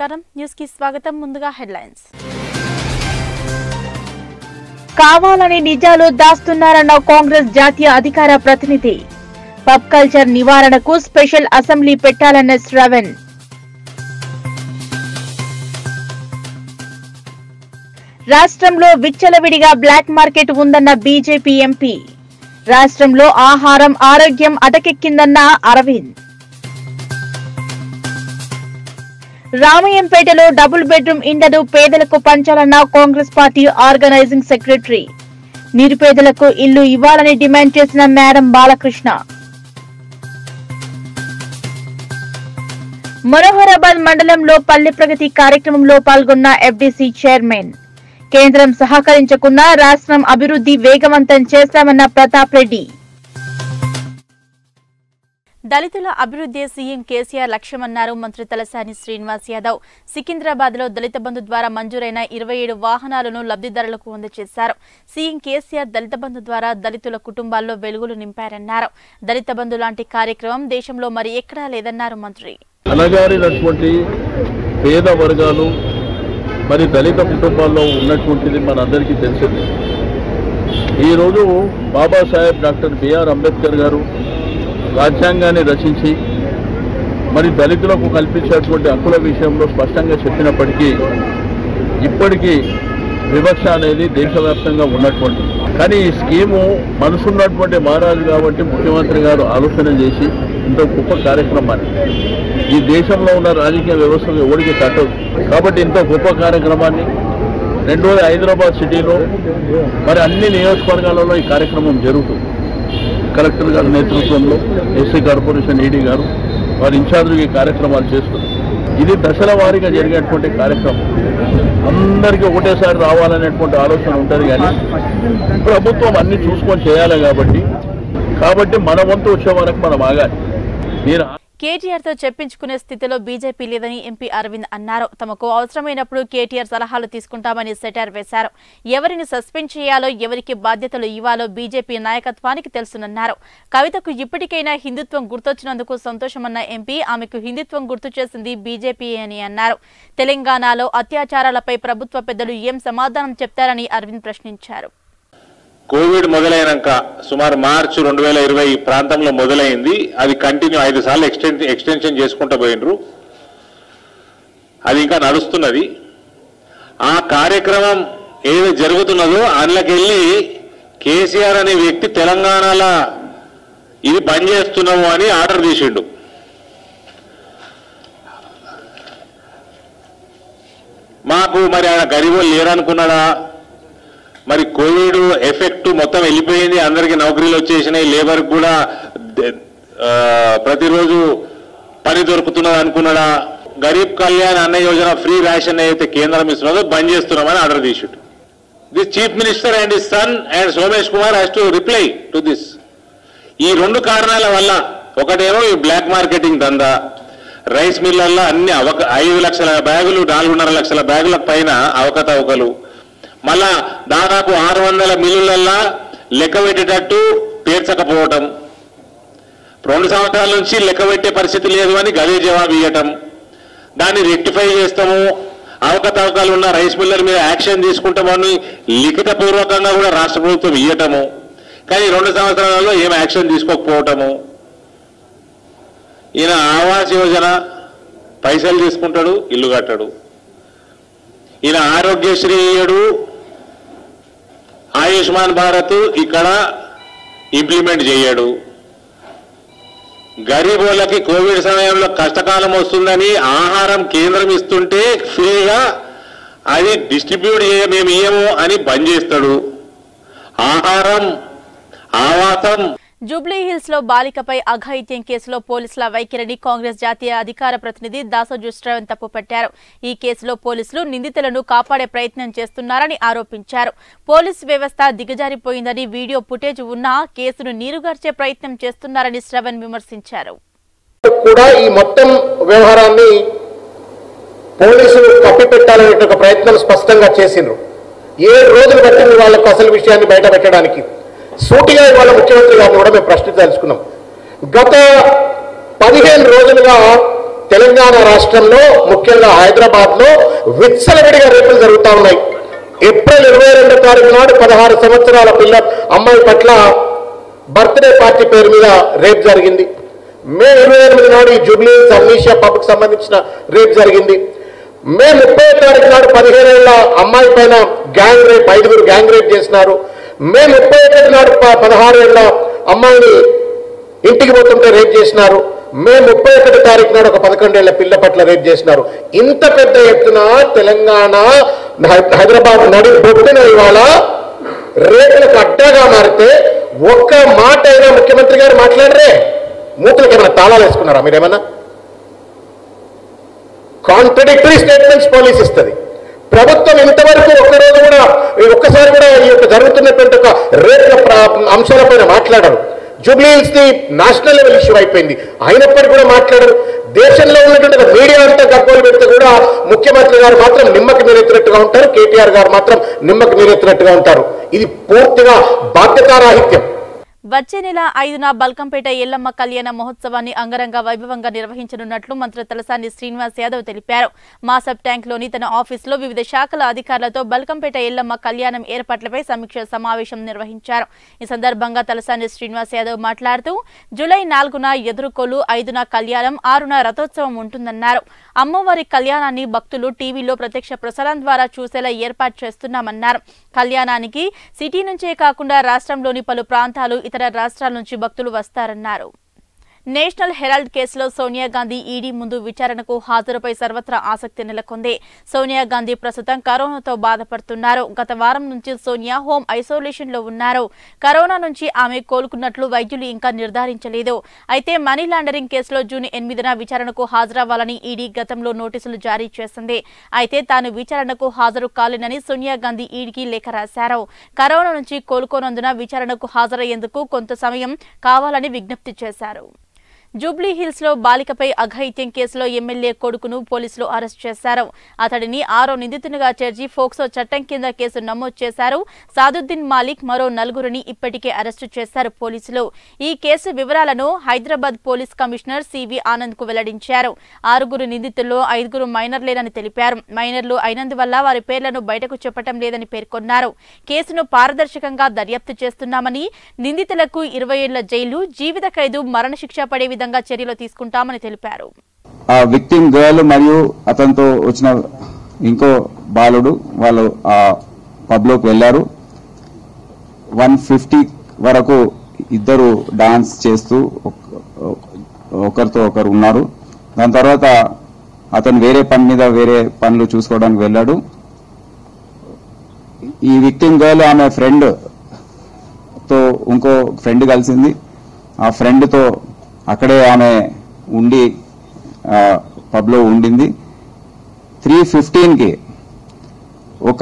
నమస్కారం న్యూస్ కి స్వాగతం ముందుగా హెడ్లైన్స్ కావాలని నిజాలు దాస్తున్నారన్న కాంగ్రెస్ జాతీయ అధికార ప్రతినిధి పబ్ కల్చర్ నివారణకు స్పెషల్ అసెంబ్లీ పెట్టాలన్న శ్రవణ్ రాష్ట్రంలో విచ్చలవిడిగా బ్లాక్ మార్కెట్ ఉందన్న బీజేపీ ఎంపీ రాష్ట్రంలో ఆహారం ఆరోగ్యం అటకెక్కిందన్న అరవింద్ రామయ్యంపేటలో డబుల్ బెడ్రూమ్ ఇండ్లను పేదలకు పంచాలన్న కాంగ్రెస్ పార్టీ ఆర్గనైజింగ్ సెక్రటరీ నిరుపేదలకు ఇల్లు ఇవ్వాలని డిమాండ్ చేసిన మేడం బాలకృష్ణ మనోహరాబాద్ మండలంలో పల్లె ప్రగతి కార్యక్రమంలో పాల్గొన్న ఎఫ్డీసీ చైర్మన్ కేంద్రం సహకరించకున్నా రాష్ట్రం అభివృద్ధి వేగవంతం చేస్తామన్న ప్రతాప్ రెడ్డి దళితుల అభివృద్ధి సీఎం కేసీఆర్ లక్ష్యమన్నారు మంత్రి తలసాని శ్రీనివాస్ యాదవ్ సికింద్రాబాద్ లో దళిత బంధు ద్వారా మంజూరైన ఇరవై ఏడు వాహనాలను లబ్ధిదారులకు అందజేశారు సీఎం కేసీఆర్ దళిత బంధు ద్వారా దళితుల కుటుంబాల్లో వెలుగులు నింపారన్నారు దళిత బంధు లాంటి కార్యక్రమం దేశంలో మరి ఎక్కడా లేదన్నారు మంత్రి అలగారినటువంటి పేద వర్గాలు మరి దళిత కుటుంబాల్లో ఉన్నటువంటిది మనందరికీ తెలిసింది ఈరోజు బాబాసాహెబ్ డాక్టర్ బిఆర్ అంబేద్కర్ గారు రాజ్యాంగాన్ని రచించి మరి దళితులకు కల్పించేటువంటి హక్కుల విషయంలో స్పష్టంగా చెప్పినప్పటికీ ఇప్పటికీ వివక్ష అనేది దేశవ్యాప్తంగా ఉన్నటువంటి కానీ ఈ స్కీము మనసున్నటువంటి మహారాజు కాబట్టి ముఖ్యమంత్రి గారు ఆలోచన చేసి ఇంత గొప్ప కార్యక్రమాన్ని ఈ దేశంలో ఉన్న రాజకీయ వ్యవస్థకు ఎవరికి తట్టదు కాబట్టి ఇంత గొప్ప కార్యక్రమాన్ని రెండోది హైదరాబాద్ సిటీలో మరి అన్ని నియోజకవర్గాలలో ఈ కార్యక్రమం జరుగుతుంది కలెక్టర్ గారి నేతృత్వంలో ఎస్సీ కార్పొరేషన్ ఈడీ గారు వారి ఇన్ఛార్జ్ ఈ కార్యక్రమాలు చేస్తున్నారు ఇది దశల వారీగా జరిగేటువంటి కార్యక్రమం అందరికీ ఒకటేసారి రావాలనేటువంటి ఆలోచన ఉంటుంది కానీ ప్రభుత్వం అన్ని చూసుకొని చేయాలి కాబట్టి కాబట్టి మన వంతు వచ్చే వరకు మనం ఆగాలి నేను కేటీఆర్ తో చెప్పించుకునే స్థితిలో బీజేపీ లేదని ఎంపీ అరవింద్ అన్నారు తమకు అవసరమైనప్పుడు కేటీఆర్ సలహాలు తీసుకుంటామని సెటార్ వేశారు ఎవరిని సస్పెండ్ చేయాలో ఎవరికి బాధ్యతలు ఇవ్వాలో బీజేపీ నాయకత్వానికి తెలుసునన్నారు కవితకు ఇప్పటికైనా హిందుత్వం గుర్తొచ్చినందుకు సంతోషమన్న ఎంపీ ఆమెకు హిందుత్వం గుర్తు చేసింది బీజేపీ అని అన్నారు తెలంగాణలో అత్యాచారాలపై ప్రభుత్వ పెద్దలు ఏం సమాధానం చెప్తారని అరవింద్ ప్రశ్నించారు కోవిడ్ మొదలైనాక సుమారు మార్చి రెండు వేల ఇరవై ప్రాంతంలో మొదలైంది అది కంటిన్యూ ఐదు సార్లు ఎక్స్టెన్ ఎక్స్టెన్షన్ చేసుకుంటూ పోయినరు అది ఇంకా నడుస్తున్నది ఆ కార్యక్రమం ఏది జరుగుతున్నదో అందులోకెళ్ళి కేసీఆర్ అనే వ్యక్తి తెలంగాణలో ఇది బంద్ చేస్తున్నాము అని ఆర్డర్ తీసిండు మాకు మరి ఆయన గరీబులు లేరనుకున్నాడా మరి కోవిడ్ ఎఫెక్ట్ మొత్తం వెళ్ళిపోయింది అందరికి నౌకరీలు వచ్చేసినాయి లేబర్ కూడా ద- ఆ, ప్రతిరోజు పని దొరుకుతున్నది అనుకున్నాడా గరీబ్ కళ్యాణ్ అన్న యోజన ఫ్రీ రేషన్ అయితే కేంద్రం ఇస్తున్నదో బంద్ చేస్తున్నామని ఆర్డర్ తీసిండు this chief minister and his son and Somesh Kumar has to reply to this ఈ రెండు కారణాల వల్ల ఒకటేమో ఈ బ్లాక్ మార్కెటింగ్ దందా రైస్ మిల్లల్లో అన్ని అవక ఐదు లక్షల బ్యాగులు నాలుగున్నర లక్షల బ్యాగుల పైన అవకతవకలు మళ్ళా దాదాపు ఆరు వందల మిల్లులల్లా లెక్క పెట్టేటట్టు పేర్చకపోవటం రెండు సంవత్సరాల నుంచి లెక్క పెట్టే పరిస్థితి లేదు అని గదే జవాబు ఇవ్వటం దాన్ని రెక్టిఫై చేస్తాము అవకతవకలు ఉన్న రైస్ మిల్లర్ మీద యాక్షన్ తీసుకుంటామని లిఖిత పూర్వకంగా కూడా రాష్ట్ర ప్రభుత్వం ఇవ్వటము కానీ రెండు సంవత్సరాలలో ఏం యాక్షన్ తీసుకోకపోవటము ఈయన ఆవాస్ యోజన పైసలు తీసుకుంటాడు ఇల్లు కట్టడు ఈయన ఆరోగ్యశ్రీ ఇయ్యడు ఆయుష్మాన్ భారత్ ఇక్కడ ఇంప్లిమెంట్ చేయడు గరీబోళ్ళకి కోవిడ్ సమయంలో కష్టకాలం వస్తుందని ఆహారం కేంద్రం ఇస్తుంటే ఫ్రీగా అది డిస్ట్రిబ్యూట్ చేయ మేము ఇయ్యము అని బంద్ చేస్తాడు ఆహారం ఆవాసం జూబ్లీ హిల్స్ లో బాలికపై అఘాయిత్యం కేసులో పోలీసుల వైఖరిని కాంగ్రెస్ జాతీయ అధికార ప్రతినిధి దాసోజు శ్రవణ్ తప్పుపట్టారు ఈ కేసులో పోలీసులు నిందితులను కాపాడే ప్రయత్నం చేస్తున్నారని ఆరోపించారు పోలీసు వ్యవస్థ దిగజారిపోయిందని వీడియో ఫుటేజ్ ఉన్నా కేసును నీరుగార్చే ప్రయత్నం చేస్తున్నారని శ్రవణ్ విమర్శించారు కూడా ఈ మొత్తం వ్యవహారాన్ని పోలీసులు కప్పిపెట్టాలనే ఒక ప్రయత్నం స్పష్టంగా చేసిండ్రు ఏడు రోజులు పట్టింది వాళ్ళకు అసలు విషయాన్ని బయట పెట్టడానికి సూటిగా ఇవాళ ముఖ్యమంత్రి గారిని కూడా మేము ప్రశ్నించదలుచుకున్నాం గత పదిహేను రోజులుగా తెలంగాణ రాష్ట్రంలో ముఖ్యంగా హైదరాబాద్ లో విచ్చలవిడిగా రేపులు జరుగుతా ఉన్నాయి ఏప్రిల్ ఇరవై రెండో తారీఖు నాడు పదహారు సంవత్సరాల పిల్ల అమ్మాయి పట్ల బర్త్డే పార్టీ పేరు మీద రేప్ జరిగింది మే ఇరవై ఎనిమిది నాడు ఈ జూబ్లీ అమ్నీషియా పబ్కి సంబంధించిన రేప్ జరిగింది మే ముప్పై తారీఖు నాడు పదిహేనేళ్ల అమ్మాయి పైన గ్యాంగ్ రేప్ ఐదుగురు గ్యాంగ్ రేప్ చేసినారు మే ముప్పై ఒకటి నాడు ప- పదహారేళ్ల అమ్మాయిని ఇంటికి పోతుంటే రేప్ చేసినారు మే ముప్పై ఒకటి తారీఖు నాడు ఒక పదకొండేళ్ల పిల్ల పట్ల రేప్ చేసినారు ఇంత పెద్ద ఎత్తున తెలంగాణ హై- హైదరాబాద్ నడి బొట్టున ఇవాళ రేపులకు అడ్డాగా మారితే ఒక్క మాట అయినా ముఖ్యమంత్రి గారు మాట్లాడరే మూతులకు ఏమైనా తాళాలు వేసుకున్నారా మీరేమన్నా కాంట్రడిక్టరీ స్టేట్మెంట్స్ పోలీస్ ఇస్తుంది ప్రభుత్వం ఇంతవరకు ఒక్కరోజు కూడా ఈ ఒక్కసారి కూడా ఈ యొక్క జరుగుతున్నటువంటి ఒక రేట్ల ప్ర- అంశాలపైన మాట్లాడరు Jubilee Hills the national level issue అయిపోయింది అయినప్పటికీ కూడా మాట్లాడరు దేశంలో ఉన్నటువంటి ఒక మీడియా అంతా గగ్గోలు పెడితే కూడా ముఖ్యమంత్రి గారు మాత్రం నిమ్మకి నీరెత్తినట్టుగా ఉంటారు కేటీఆర్ గారు మాత్రం నిమ్మకి నీరెత్తినట్టుగా ఉంటారు ఇది పూర్తిగా బాధ్యతారాహిత్యం వచ్చే నెల ఐదున బల్కంపేట ఎల్లమ్మ కళ్యాణ మహోత్సవాన్ని అంగరంగ వైభవంగా నిర్వహించనున్నట్లు మంత్రి తలసాని శ్రీనివాస్ యాదవ్ తెలిపారు మాసబ్ ట్యాంక్లోని తన ఆఫీసులో వివిధ శాఖల అధికారులతో బల్కంపేట ఎల్లమ్మ కళ్యాణం ఏర్పాట్లపై సమీక్ష సమావేశం నిర్వహించారు ఈ సందర్భంగా తలసాని శ్రీనివాస్ యాదవ్ మాట్లాడుతూ జూలై నాలుగున ఎదుర్కోలు ఐదున కళ్యాణం ఆరున రథోత్సవం ఉంటుందన్నారు అమ్మవారి కళ్యాణాన్ని భక్తులు టీవీలో ప్రత్యక్ష ప్రసారం ద్వారా చూసేలా ఏర్పాటు చేస్తున్నామన్నారు కళ్యాణానికి సిటీ నుంచే కాకుండా రాష్ట్రంలోని పలు ప్రాంతాలు ఇతర రాష్ట్రాల నుంచి భక్తులు వస్తారన్నారు నేషనల్ హెరాల్డ్ కేసులో సోనియా గాంధీ ఈడీ ముందు విచారణకు హాజరుపై సర్వత్రా ఆసక్తి నెలకొంది సోనియా గాంధీ ప్రస్తుతం కరోనాతో బాధపడుతున్నారు గత వారం నుంచి సోనియా హోమ్ ఐసోలేషన్ లో ఉన్నారు కరోనా నుంచి ఆమె కోలుకున్నట్లు వైద్యులు ఇంకా నిర్ధారించలేదు అయితే మనీ లాండరింగ్ కేసులో జూన్ ఎనిమిదిన విచారణకు హాజరవ్వాలని ఈడీ గతంలో నోటీసులు జారీ చేసింది అయితే తాను విచారణకు హాజరు కాలేనని సోనియా గాంధీ ఈడీకి లేఖ రాశారు కరోనా నుంచి కోలుకోనందున విచారణకు హాజరయ్యేందుకు కొంత సమయం కావాలని విజ్ఞప్తి చేశారు జూబ్లీ హిల్స్ లో బాలికపై అఘాయిత్యం కేసులో ఎమ్మెల్యే కొడుకును పోలీసులు అరెస్ట్ చేశారు అతడిని ఆరో నిందితునిగా చేర్చి ఫోక్సో చట్టం కింద కేసు నమోదు చేశారు సాదుద్దీన్ మాలిక్ మరో నలుగురిని ఇప్పటికే అరెస్టు చేశారు పోలీసులు ఈ కేసు వివరాలను Hyderabad police commissioner CV Anand కు వెల్లడించారు ఆరుగురు నిందితుల్లో ఐదుగురు మైనర్లేనని తెలిపారు మైనర్లు అయినందువల్ల వారి పేర్లను బయటకు చెప్పటం లేదని పేర్కొన్నారు కేసును పారదర్శకంగా దర్యాప్తు చేస్తున్నామని నిందితులకు ఇరవై ఏళ్ల జైలు జీవిత ఖైదు మరణశిక్ష పడే విధంగా చర్యలు తీసుకుంటామని తెలిపారు ఆ విక్టిమ్ గర్ల్ మరియు అతనితో వచ్చిన ఇంకో బాలుడు వాళ్ళు ఆ పబ్లోకి వెళ్లారు వన్ ఫిఫ్టీ వరకు ఇద్దరు డాన్స్ చేస్తూ ఒక- ఒకరితో ఒకరు ఉన్నారు దాని తర్వాత అతను వేరే పని మీద వేరే పనులు చూసుకోవడానికి వెళ్ళాడు ఈ విక్టిమ్ గర్ల్ ఆమె ఫ్రెండ్ తో ఇంకో ఫ్రెండ్ కలిసింది ఆ ఫ్రెండ్ తో అక్కడే ఆమె ఉండి ఆ, పబ్లో ఉండింది త్రీ ఫిఫ్టీన్కి ఒక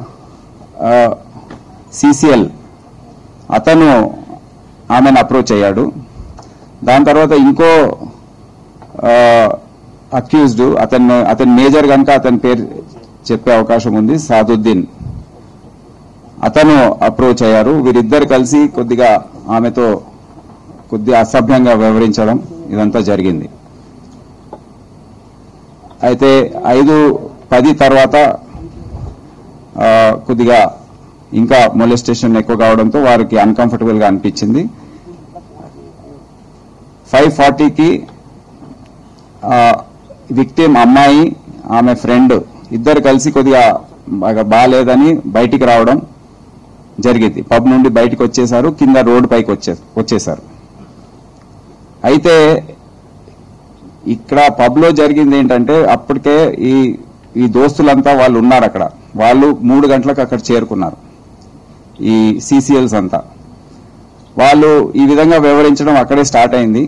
సిసిఎల్ అతను ఆమెను అప్రోచ్ అయ్యాడు దాని తర్వాత ఇంకో అక్యూజ్డ్ అతను అతని మేజర్ కనుక అతని పేరు చెప్పే అవకాశం ఉంది సాదుద్దీన్ అతను అప్రోచ్ అయ్యారు వీరిద్దరు కలిసి కొద్దిగా ఆమెతో కొద్దిగా అసభ్యంగా వ్యవహరించడం ఇదంతా జరిగింది అయితే ఐదు పది తర్వాత ఆ, కొద్దిగా ఇంకా మొలెస్టేషన్ ఎక్కువ కావడంతో వారికి అన్కంఫర్టబుల్ గా అనిపించింది ఫైవ్ ఫార్టీకి విక్టిమ్ అమ్మాయి ఆమె ఫ్రెండ్ ఇద్దరు కలిసి కొద్దిగా బాగా బాగాలేదని బయటికి రావడం జరిగింది పబ్ నుండి బయటికి వచ్చేసారు కింద రోడ్డు పైకి వచ్చే వచ్చేసారు అయితే ఇక్కడ పబ్ లో జరిగింది ఏంటంటే అప్పటికే ఈ ఈ దోస్తులంతా వాళ్ళు ఉన్నారు అక్కడ వాళ్ళు మూడు గంటలకు అక్కడ చేరుకున్నారు ఈ సిసిఎల్స్ అంతా వాళ్ళు ఈ విధంగా వివరించడం అక్కడే స్టార్ట్ అయింది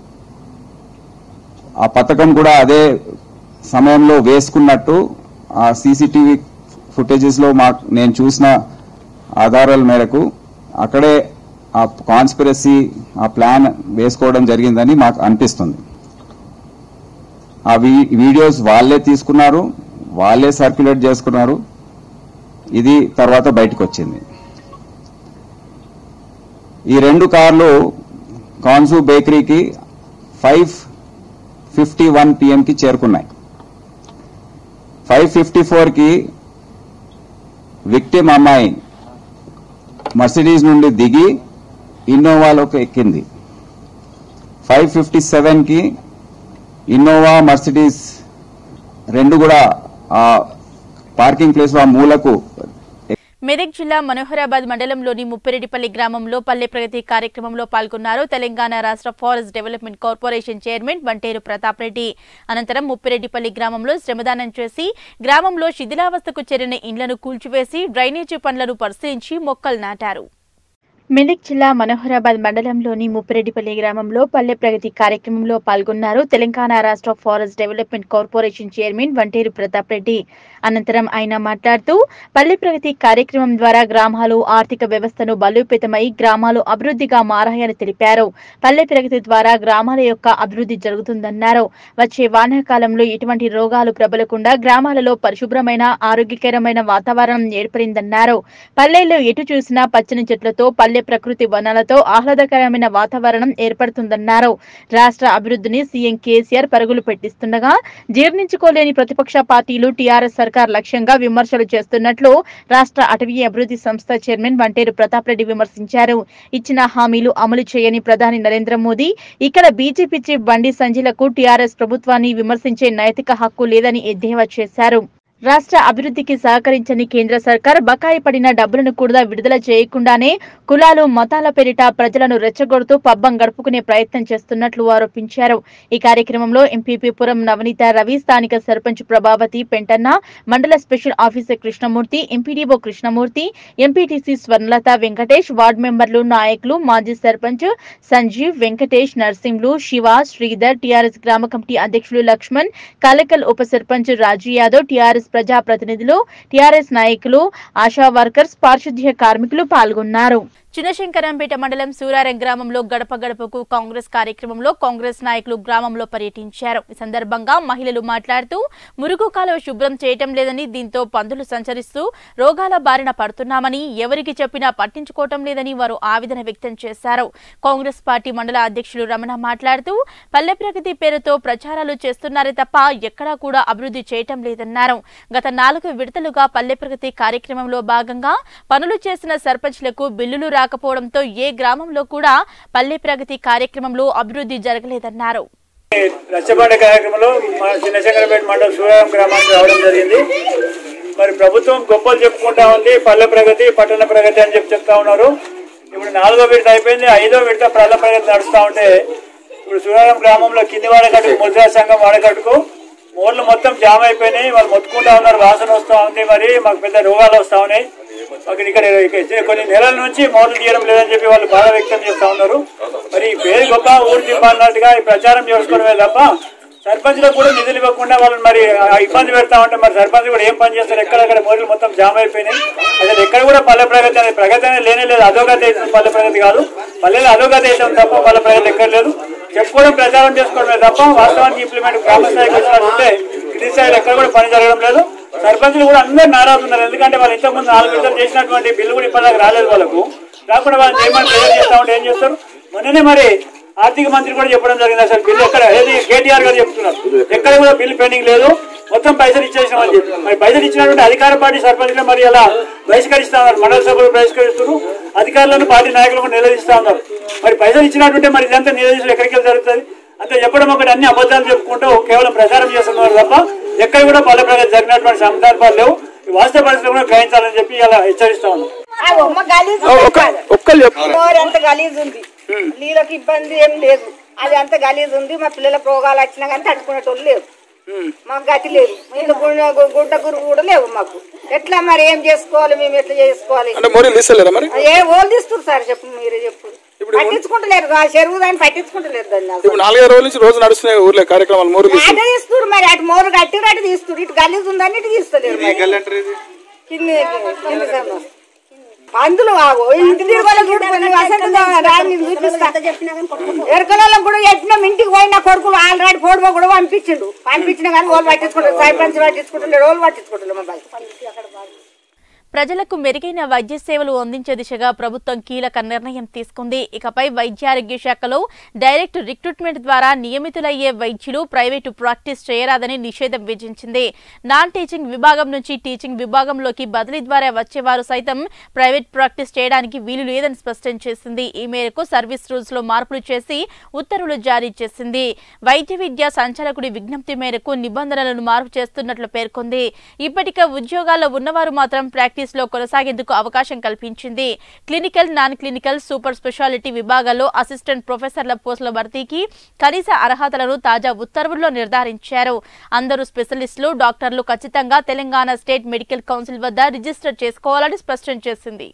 ఆ పథకం కూడా అదే సమయంలో వేసుకున్నట్టు ఆ సీసీటీవీ ఫుటేజెస్ లో మా నేను చూసిన ఆధారాల మేరకు అక్కడే ఆ కాన్స్పిరసీ ఆ ప్లాన్ వేసుకోవడం జరిగిందని మాకు అనిపిస్తుంది ఆ వీ- వీడియోస్ వాళ్ళే తీసుకున్నారు వాళ్ళే సర్క్యులేట్ చేసుకున్నారు ఇది తర్వాత బయటకు వచ్చింది ఈ రెండు కార్లు కాన్సు బేకరీకి ఫైవ్ ఫిఫ్టీ వన్ పిఎంకి చేరుకున్నాయి ఫైవ్ ఫిఫ్టీ ఫోర్కి విక్టిమ్ అమ్మాయి మర్సిడీస్ నుండి దిగి ఇన్నోవాలోకి ఎక్కింది ఫైవ్ ఫిఫ్టీ సెవెన్కి ఇన్నోవా మర్సిడీస్ రెండు కూడా ఆ పార్కింగ్ ప్లేస్లో ఆ మూలకు మెదక్ జిల్లా మనోహరాబాద్ మండలంలోని ముప్పిరెడ్డిపల్లి గ్రామంలో పల్లె ప్రగతి కార్యక్రమంలో పాల్గొన్నారు తెలంగాణ రాష్ట్ర forest development corporation chairman Vanteru Pratap Reddy అనంతరం ముప్పిరెడ్డిపల్లి గ్రామంలో శ్రమదానం చేసి గ్రామంలో శిథిలావస్థకు చేరిన ఇండ్లను కూల్చివేసి డ్రైనేజీ పనులను పరిశీలించి మొక్కలు నాటారు మెదక్ జిల్లా మనోహరాబాద్ మండలంలోని ముప్పిరెడ్డిపల్లి గ్రామంలో పల్లె ప్రగతి కార్యక్రమంలో పాల్గొన్నారు తెలంగాణ రాష్ట్ర forest development corporation chairman Vanteru Pratap Reddy అనంతరం ఆయన మాట్లాడుతూ పల్లె ప్రగతి కార్యక్రమం ద్వారా గ్రామాలు ఆర్థిక వ్యవస్థను బలోపేతమై గ్రామాలు అభివృద్ధిగా మారాయని తెలిపారు పల్లె ప్రగతి ద్వారా గ్రామాల యొక్క అభివృద్ధి జరుగుతుందన్నారు వచ్చే వానాకాలంలో ఎటువంటి రోగాలు ప్రబలకుండా గ్రామాలలో పరిశుభ్రమైన ఆరోగ్యకరమైన వాతావరణం ఏర్పడిందన్నారు పల్లెల్లో ఎటు చూసినా పచ్చని చెట్లతో పల్లె ప్రకృతి వనాలతో ఆహ్లాదకరమైన వాతావరణం ఏర్పడుతుందన్నారు రాష్ట్ర అభివృద్ధిని సీఎం కేసీఆర్ పరుగులు పెట్టిస్తుండగా జీర్ణించుకోలేని ప్రతిపక్ష పార్టీలు టీఆర్ఎస్ సర్కార్ లక్ష్యంగా విమర్శలు చేస్తున్నట్లు రాష్ట్ర అటవీ అభివృద్ధి సంస్థ చైర్మన్ వంటేరు ప్రతాప్ రెడ్డి విమర్శించారు ఇచ్చిన హామీలు అమలు చేయని ప్రధాని నరేంద్ర మోదీ ఇక్కడ బీజేపీ చీఫ్ బండి సంజయ్లకు టీఆర్ఎస్ ప్రభుత్వాన్ని విమర్శించే నైతిక హక్కు లేదని ఎద్దేవా చేశారు రాష్ట్ర అభివృద్ధికి సహకరించని కేంద్ర సర్కార్ బకాయి పడిన డబ్బులను కూడా విడుదల చేయకుండానే కులాలు మతాల పేరిట ప్రజలను రెచ్చగొడుతూ పబ్బం గడుపుకునే ప్రయత్నం చేస్తున్నట్లు ఆరోపించారు ఈ కార్యక్రమంలో ఎంపీపీ పురం నవనీత రవి స్థానిక సర్పంచ్ ప్రభావతి పెంటన్న మండల special officer Krishnamurthy MPDO Krishnamurthy MPTC Swarnalatha Venkatesh ward మెంబర్లు నాయకులు మాజీ సర్పంచ్ సంజీవ్ వెంకటేష్ నర్సింహులు శివ శ్రీధర్ టీఆర్ఎస్ గ్రామ కమిటీ అధ్యక్షులు లక్ష్మణ్ కలకల్ ఉప సర్పంచ్ రాజు యాదవ్ టీఆర్ఎస్ ప్రజాప్రతినిధులు టీఆర్ఎస్ నాయకులు ఆశా వర్కర్స్ పారిశుద్ధ్య కార్మికులు పాల్గొన్నారు చిన్నశంకరంపేట మండలం సూరారం గ్రామంలో గడప గడపకు కాంగ్రెస్ కార్యక్రమంలో కాంగ్రెస్ నాయకులు గ్రామంలో పర్యటించారు ఈ సందర్భంగా మహిళలు మాట్లాడుతూ మురుగు కాలువ శుభ్రం చేయటం లేదని దీంతో పందులు సంచరిస్తూ రోగాల బారిన పడుతున్నామని ఎవరికి చెప్పినా పట్టించుకోవటం లేదని వారు ఆవేదన వ్యక్తం చేశారు కాంగ్రెస్ పార్టీ మండల అధ్యక్షులు రమణ మాట్లాడుతూ పల్లె ప్రగతి పేరుతో ప్రచారాలు చేస్తున్నారే తప్ప ఎక్కడా కూడా అభివృద్ధి చేయటం లేదన్నారు గత నాలుగు విడతలుగా పల్లె ప్రగతి కార్యక్రమంలో భాగంగా పనులు చేసిన సర్పంచ్లకు బిల్లులు రాకపోవడంతో ఏ గ్రామంలో కూడా పల్లె ప్రగతి కార్యక్రమంలో అభివృద్ధి జరగలేదన్నారు రచ్చబండ కార్యక్రమంలో మన చిన్నశంకరపేట మండలం సూర్యారం గ్రామానికి రావడం జరిగింది మరి ప్రభుత్వం గొప్పలు చెప్పుకుంటా ఉంది పల్లె ప్రగతి పట్టణ ప్రగతి అని చెప్పి చెప్తా ఉన్నారు ఇప్పుడు నాలుగో విడత అయిపోయింది ఐదో విడత పల్లె ప్రగతి నడుస్తూ ఉంటే ఇప్పుడు సూర్యారం గ్రామంలో కింది వాడకట్టుకు ముద్రా సంఘం వాడకట్టుకు మోర్లు మొత్తం జామ్ అయిపోయినాయి వాళ్ళు మొత్తుకుంటా ఉన్నారు వాసన వస్తూ ఉంది మరి మాకు పెద్ద రోగాలు వస్తూ ఉన్నాయి మాకు ఇక్కడ ఇక్కడ కొన్ని నెలల నుంచి మోర్లు తీయడం లేదని చెప్పి వాళ్ళు బాధ వ్యక్తం చేస్తా ఉన్నారు మరి ఈ పేరు గొప్ప ఊరు దిబ్బ అన్నట్టుగా ఈ ప్రచారం చేసుకోవడమే తప్ప సర్పంచ్లకు కూడా నిధులు ఇవ్వకుండా వాళ్ళని మరి ఆ ఇబ్బంది పెడతా ఉంటే మరి సర్పంచ్ కూడా ఏం పని చేస్తారు ఎక్కడెక్కడ మోర్లు మొత్తం జామ్ అయిపోయినాయి అసలు ఎక్కడ కూడా పల్లె ప్రగతి అనేది ప్రగతి అనేది లేనే లేదు అధోగతి అవుతుంది పల్లె ప్రగతి కాదు పల్లెలు అధోగతి అవుతాం తప్ప పల్లె ప్రగతి ఎక్కడ లేదు చెప్పుకోవడం ప్రచారం చేసుకోవడమే తప్ప వాస్తవానికి ఇంప్లిమెంట్ గ్రామ స్థాయికి వచ్చినట్టుంటే కింది స్థాయిలో ఎక్కడ కూడా పని జరగడం లేదు సర్పంచులు కూడా అందరూ నారాజు ఉన్నారు ఎందుకంటే వాళ్ళు ఇంతకుముందు నాలుగు విడతలు చేసినటువంటి బిల్లు కూడా ఇప్పటిదాకా రాలేదు వాళ్ళకు రాకుండా వాళ్ళని చేయమని ప్రెజర్ చేస్తా ఉంటే ఏం చేస్తారు మొన్ననే మరి ఆర్థిక మంత్రి కూడా చెప్పడం జరిగింది అసలు బిల్లు ఎక్కడ ఏది కేటీఆర్ గారు చెప్తున్నారు ఎక్కడ కూడా బిల్లు పెండింగ్ లేదు మొత్తం పైసలు ఇచ్చేసినామని చెప్పి మరి పైసలు ఇచ్చినటువంటి అధికార పార్టీ సర్పంచ్లు మరి అలా బహిష్కరిస్తా ఉన్నారు మండల సభలు బహిష్కరిస్తున్నారు అధికారులను పార్టీ నాయకులు కూడా నిలదీస్తా ఉన్నారు మరి పైసలు ఇచ్చినట్టుంటే మరి ఇదంతా నిలదీసి ఎక్కడికి వెళ్ళి జరుగుతుంది అంటే చెప్పడం ఒకటి అన్ని అబద్ధాలు చెప్పుకుంటూ కేవలం ప్రచారం చేస్తున్నారు తప్ప ఎక్కడ కూడా పల్లె ప్రగతి జరిగినటువంటి సందర్భాలు లేవు ఈ వాస్తవ పరిస్థితులు కూడా గ్రహించాలని చెప్పి ఇలా హెచ్చరిస్తా ఉన్నాం ఆ బొమ్మ గలీజ్ ఒక్కళ్ళు చెప్పు నోరు ఎంత గలీజ్ ఉంది నీళ్ళకి ఇబ్బంది ఏం లేదు అది అంత గలీజ్ ఉంది మా పిల్లలకు రోగాలు వచ్చినా కానీ తట్టుకునేటోళ్ళు లేవు మాకు గతి లేదు ఇల్లు గుండ- గు- గుడ్డ గురు కూడా లేవు మాకు ఎట్లా మరి ఏం చేసుకోవాలి మేము ఎట్లా చేసుకోవాలి అంటే మోరీలు తీస్తలేరా మరి ఏ ఓళ్ళు తీస్తారు సార్ చెప్పు మీరే చెప్పు పట్టించుకుంటలేరు ఆ చెరువు దాన్ని పట్టించుకుంటలేరు దాన్ని అసలు. ఇప్పుడు నాలుగైదు రోజుల నుంచి రోజు నడుస్తున్నాయి ఊర్లో కార్యక్రమాలు మోరీలు తీస్తారు అటు తీస్తారు మరి అటు మోరు కట్టి అటు తీస్తారు ఇటు గలీజ్ ఉందని ఇటు తీస్తలేరు మరి. కింది కింది సగం. పందులు ఆగు ఇంటి తిరుగులో చూడుకొని అసలు రాని చూపిస్తా ఎరకలలో కూడా ఎట్టినాం ఇంటికి పోయిన కొడుకులు ఆల్రెడీ ఫోటో కూడా పంపించిండు పంపించిన కానీ వాళ్ళు పట్టించుకుంటారు సర్పంచ్ పట్టించుకుంటారు వాళ్ళు పట్టించుకుంటారు మా బాయ్ ప్రజలకు మెరుగైన వైద్య సేవలు అందించే దిశగా ప్రభుత్వం కీలక నిర్ణయం తీసుకుంది ఇకపై వైద్యారోగ్య శాఖలో డైరెక్ట్ రిక్రూట్మెంట్ ద్వారా నియమితులయ్యే వైద్యులు ప్రైవేటు ప్రాక్టీస్ చేయరాదని నిషేధం విధించింది నాన్ టీచింగ్ విభాగం నుంచి టీచింగ్ విభాగంలోకి బదిలీ ద్వారా వచ్చేవారు సైతం ప్రైవేట్ ప్రాక్టీస్ చేయడానికి వీలు లేదని స్పష్టం చేసింది ఈ మేరకు సర్వీస్ రూల్స్ లో మార్పులు చేసి ఉత్తర్వులు జారీ చేసింది వైద్య విద్యా సంచాలకుడి విజ్ఞప్తి మేరకు నిబంధనలను మార్పు చేస్తున్నట్లు పేర్కొంది ఇప్పటికే ఉద్యోగాల్లో ఉన్నవారు మాత్రం ప్రాక్టీస్ లో కొనసాగేందుకు అవకాశం కల్పించింది clinical non clinical super speciality విభాగాల్లో అసిస్టెంట్ ప్రొఫెసర్ల పోస్టుల భర్తీకి కనీస అర్హతలను తాజా ఉత్తర్వుల్లో నిర్ధారించారు అందరూ స్పెషలిస్టులు డాక్టర్లు ఖచ్చితంగా తెలంగాణ స్టేట్ మెడికల్ కౌన్సిల్ వద్ద రిజిస్టర్ చేసుకోవాలని స్పష్టం చేసింది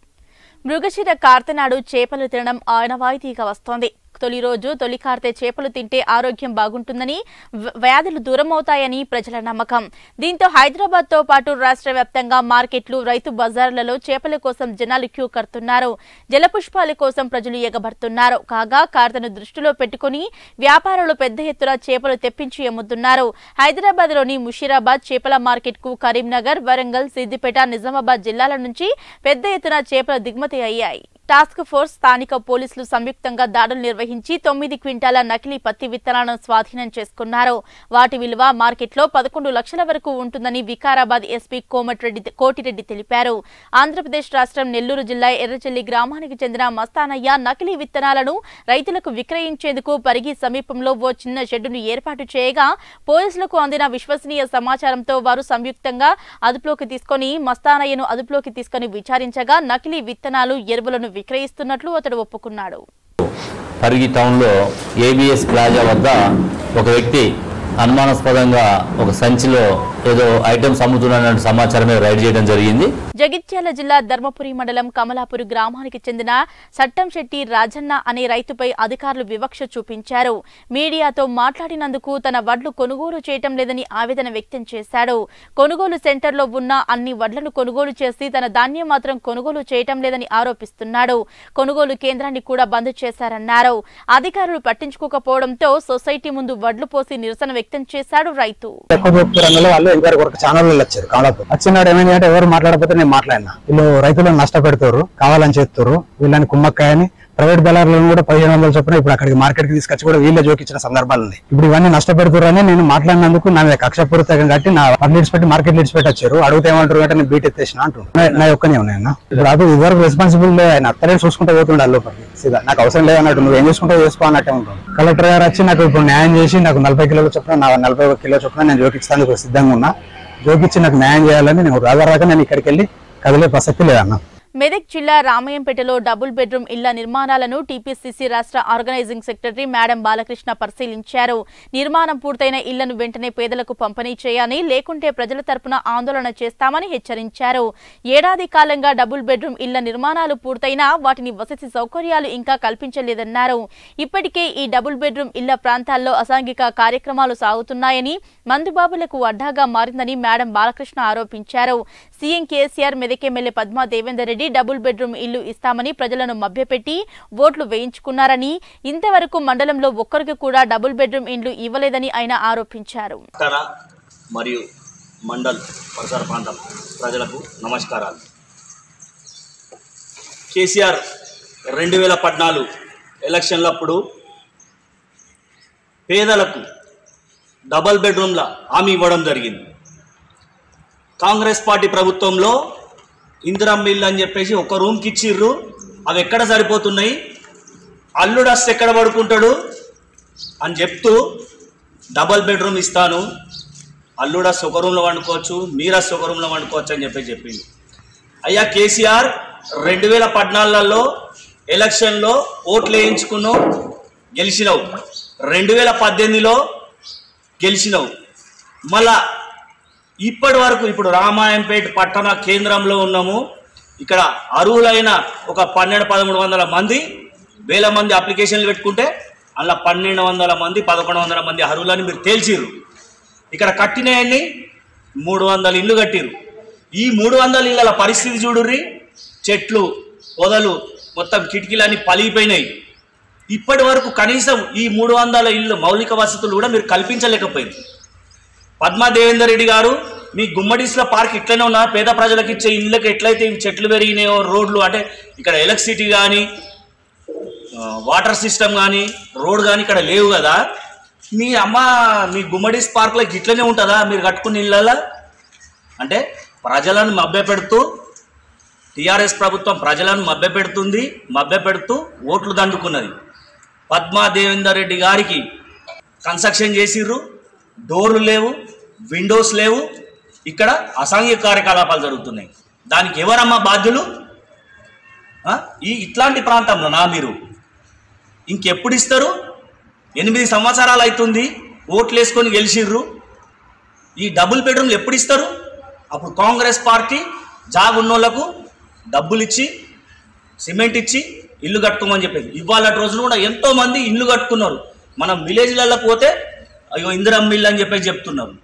మృగశిర కార్తెనాడు చేపలు తినడం ఆనవాయితీగా వస్తోంది తొలి రోజు తొలి కార్తె చేపలు తింటే ఆరోగ్యం బాగుంటుందని వ- వ్యాధులు దూరమవుతాయని ప్రజల నమ్మకం దీంతో హైదరాబాద్ తో పాటు రాష్ట్ర వ్యాప్తంగా మార్కెట్లు రైతు బజార్లలో చేపల కోసం జనాలు క్యూ కడుతున్నారు జలపుష్పాల కోసం ప్రజలు ఎగబడుతున్నారు కాగా కార్తెను దృష్టిలో పెట్టుకుని వ్యాపారులు పెద్ద ఎత్తున చేపలు తెప్పించి అమ్ముతున్నారు హైదరాబాద్ లోని ముషీరాబాద్ చేపల మార్కెట్ కు కరీంనగర్ వరంగల్ సిద్దిపేట నిజామాబాద్ జిల్లాల నుంచి పెద్ద ఎత్తున చేపల దిగుమతి అయ్యాయి టాస్క్ ఫోర్స్ స్థానిక పోలీసులు సంయుక్తంగా దాడులు నిర్వహించి తొమ్మిది క్వింటాల నకిలీ పత్తి విత్తనాలను స్వాధీనం చేసుకున్నారు వాటి విలువ మార్కెట్లో పదకొండు లక్షల వరకు ఉంటుందని వికారాబాద్ ఎస్పీ కోమటిరెడ్డి కోటిరెడ్డి తెలిపారు ఆంధ్రప్రదేశ్ రాష్ట్రం నెల్లూరు జిల్లా ఎర్రచెల్లి గ్రామానికి చెందిన మస్తానయ్య నకిలీ విత్తనాలను రైతులకు విక్రయించేందుకు పరిగి సమీపంలో ఓ చిన్న షెడ్డును ఏర్పాటు చేయగా పోలీసులకు అందిన విశ్వసనీయ సమాచారంతో వారు సంయుక్తంగా అదుపులోకి తీసుకొని మస్తానయ్యను అదుపులోకి తీసుకొని విచారించగా నకిలీ విత్తనాలు ఎరువులను విక్రయిస్తున్నట్లు అతడు ఒప్పుకున్నాడు పరిగి టౌన్లో ఏబిఎస్ ప్లాజా వద్ద ఒక వ్యక్తి అనుమానాస్పదంగా ఒక సంచిలో ఏదో ఐటమ్స్ అమ్ముతున్నటువంటి సమాచారమే రైడ్ చేయడం జరిగింది జగిత్యాల జిల్లా ధర్మపురి మండలం కమలాపురి గ్రామానికి చెందిన సట్టంశెట్టి రాజన్న అనే రైతుపై అధికారులు వివక్ష చూపించారు మీడియాతో మాట్లాడినందుకు తన వడ్లు కొనుగోలు చేయటం లేదని ఆవేదన వ్యక్తం చేశాడు కొనుగోలు సెంటర్లో ఉన్న అన్ని వడ్లను కొనుగోలు చేసి తన ధాన్యం మాత్రం కొనుగోలు చేయటం లేదని ఆరోపిస్తున్నాడు కొనుగోలు కేంద్రాన్ని కూడా బంద్ చేశారన్నారు అధికారులు పట్టించుకోకపోవడంతో సొసైటీ ముందు వడ్లు పోసి నిరసన వ్యక్తం చేశాడు రైతు ఎక్కువ దొరుకుతారు అన్నలో వాళ్ళు ఎంక్వైరీ కొరకు ఛానల్ వచ్చారు కమలాపూర్ వచ్చినాడు ఏమైంది అంటే ఎవరు మాట్లాడకపోతే నేను మాట్లాడినా వీళ్ళు రైతులను నష్టపెడతారు కావాలని చేస్తారు వీళ్ళని కుమ్మక్కాయని ప్రైవేట్ దళారులను కూడా పదిహేను వందల చొప్పున ఇప్పుడు అక్కడికి మార్కెట్ కి తీసుకొచ్చి కూడా వీళ్ళే జోకించిన సందర్భాలు ఉన్నాయి ఇప్పుడు ఇవన్నీ నష్టపెడుతున్నారు అని నేను మాట్లాడినందుకు నా మీద కక్షపూరితంగా కట్టి నా పని పెట్టి మార్కెట్ లిడ్స్ పెట్టి వచ్చారు అడిగితే ఏమంటారు అంటే నేను బీట్ ఎత్తేసిన అంటున్నాను నా ఒక్కనే ఉన్నాయి అన్న ఇప్పుడు అది ఇదివరకు రెస్పాన్సిబుల్ ఆయన అత్తలే చూసుకుంటూ పోతుండే లోపలికి సీదా నాకు అవసరం లేదన్నట్టు నువ్వు ఏం చేసుకుంటూ చేసుకో అన్నట్టే ఉంటాను కలెక్టర్ గారు వచ్చి నాకు ఇప్పుడు న్యాయం చేసి నాకు నలభై కిలోల చొప్పున నా నలభై ఒక కిలో చొప్పున నేను జోకిస్తానికి సిద్ధంగా ఉన్నా జోకిచ్చి నాకు న్యాయం చేయాలని నేను రాగా రాక నేను ఇక్కడికి వెళ్ళి కదిలే ప్రసక్తి లేదన్నా మెదక్ జిల్లా రామయంపేటలో డబుల్ బెడ్రూమ్ ఇళ్ల నిర్మాణాలను టీపీసీసీ రాష్ట్ర ఆర్గనైజింగ్ సెక్రటరీ మేడం బాలకృష్ణ పరిశీలించారు నిర్మాణం పూర్తయిన ఇళ్లను వెంటనే పేదలకు పంపిణీ చేయాలని లేకుంటే ప్రజల తరపున ఆందోళన చేస్తామని హెచ్చరించారు ఏడాది కాలంగా డబుల్ బెడ్రూమ్ ఇళ్ల నిర్మాణాలు పూర్తయినా వాటిని వసతి సౌకర్యాలు ఇంకా కల్పించలేదన్నారు ఇప్పటికే ఈ డబుల్ బెడ్రూమ్ ఇళ్ల ప్రాంతాల్లో అసాంఘిక కార్యక్రమాలు సాగుతున్నాయని మందుబాబులకు అడ్డాగా మారిందని మేడం బాలకృష్ణ ఆరోపించారు CM KCR Medak MLA Padma Devender Reddy double bedroom ఇల్లు ఇస్తామని ప్రజలను మభ్యపెట్టి ఓట్లు వేయించుకున్నారని ఇంతవరకు మండలంలో ఒక్కరికి కూడా డబుల్ బెడ్రూమ్ ఇండ్లు ఇవ్వలేదని ఆయన ఆరోపించారు పట్టణ మరియు మండల్ పరిసర ప్రాంతం ప్రజలకు నమస్కారాలు కేసీఆర్ రెండు వేల పద్నాలుగు ఎలక్షన్లప్పుడు పేదలకు డబల్ బెడ్రూమ్ల హామీ ఇవ్వడం జరిగింది కాంగ్రెస్ పార్టీ ప్రభుత్వంలో ఇందిరమ్మ ఇల్లు అని చెప్పేసి ఒక రూమ్కి ఇచ్చిర్రు అవి ఎక్కడ సరిపోతున్నాయి అల్లుడు వస్తే ఎక్కడ పడుకుంటాడు అని చెప్తూ డబల్ బెడ్రూమ్ ఇస్తాను అల్లుడస్ ఒక రూమ్లో వండుకోవచ్చు మీరస్ ఒక రూమ్లో వండుకోవచ్చు అని చెప్పి చెప్పింది అయ్యా కేసీఆర్ రెండు వేల పద్నాలుగులలో ఎలక్షన్లో ఓట్లు వేయించుకున్నావు గెలిచినావు రెండు వేల పద్దెనిమిదిలో గెలిచినావు మళ్ళా ఇప్పటి వరకు ఇప్పుడు రామాయంపేట పట్టణ కేంద్రంలో ఉన్నాము ఇక్కడ అర్హులైన ఒక పన్నెండు పదమూడు వందల మంది వేల మంది అప్లికేషన్లు పెట్టుకుంటే అలా పన్నెండు వందల మంది పదకొండు వందల మంది అర్హులని మీరు తేల్చిర్రు ఇక్కడ కట్టినవన్నీ మూడు వందల ఇల్లు కట్టిర్రు ఈ మూడు వందల ఇళ్ళ పరిస్థితి చూడుర్రి చెట్లు పొదలు మొత్తం కిటికీలన్నీ పలిగిపోయినాయి ఇప్పటి వరకు కనీసం ఈ మూడు వందల ఇళ్ళు మౌలిక వసతులు కూడా మీరు కల్పించలేకపోయింది పద్మా దేవేందర్ రెడ్డి గారు మీ గుమ్మడిస్ల పార్క్ ఇట్లనే ఉన్నా పేద ప్రజలకు ఇచ్చే ఇళ్ళకి ఎట్లయితే ఇవి చెట్లు పెరిగినాయో రోడ్లు అంటే ఇక్కడ ఎలక్ట్రిసిటీ కానీ వాటర్ సిస్టమ్ కానీ రోడ్ కానీ ఇక్కడ లేవు కదా మీ అమ్మ మీ గుమ్మడిస్ పార్క్లో ఇట్లనే ఉంటుందా మీరు కట్టుకున్న ఇళ్ళలా అంటే ప్రజలను మభ్యపెడుతూ టీఆర్ఎస్ ప్రభుత్వం ప్రజలను మభ్యపెడుతుంది మభ్యపెడుతూ ఓట్లు దండుకున్నది పద్మా దేవేందర్ రెడ్డి గారికి కన్స్ట్రక్షన్ చేసిర్రు డోర్లు లేవు విండోస్ లేవు ఇక్కడ అసాంఘిక కార్యకలాపాలు జరుగుతున్నాయి దానికి ఎవరమ్మా బాధ్యులు ఆ? ఈ ఇట్లాంటి ప్రాంతంలో నా మీరు ఇంకెప్పుడు ఇస్తారు ఎనిమిది సంవత్సరాలు అవుతుంది ఓట్లు వేసుకొని గెలిచిర్రు ఈ డబుల్ బెడ్రూమ్లు ఎప్పుడు ఇస్తారు అప్పుడు కాంగ్రెస్ పార్టీ జాగున్నోళ్లకు డబ్బులు ఇచ్చి సిమెంట్ ఇచ్చి ఇల్లు కట్టుకోమని చెప్పేది ఇవాళ రోజున కూడా ఎంతో మంది ఇల్లు కట్టుకున్నారు మనం విలేజ్లలో పోతే అయ్యో ఇందిరమ్మ ఇల్లు అని చెప్పేసి చెప్తున్నారు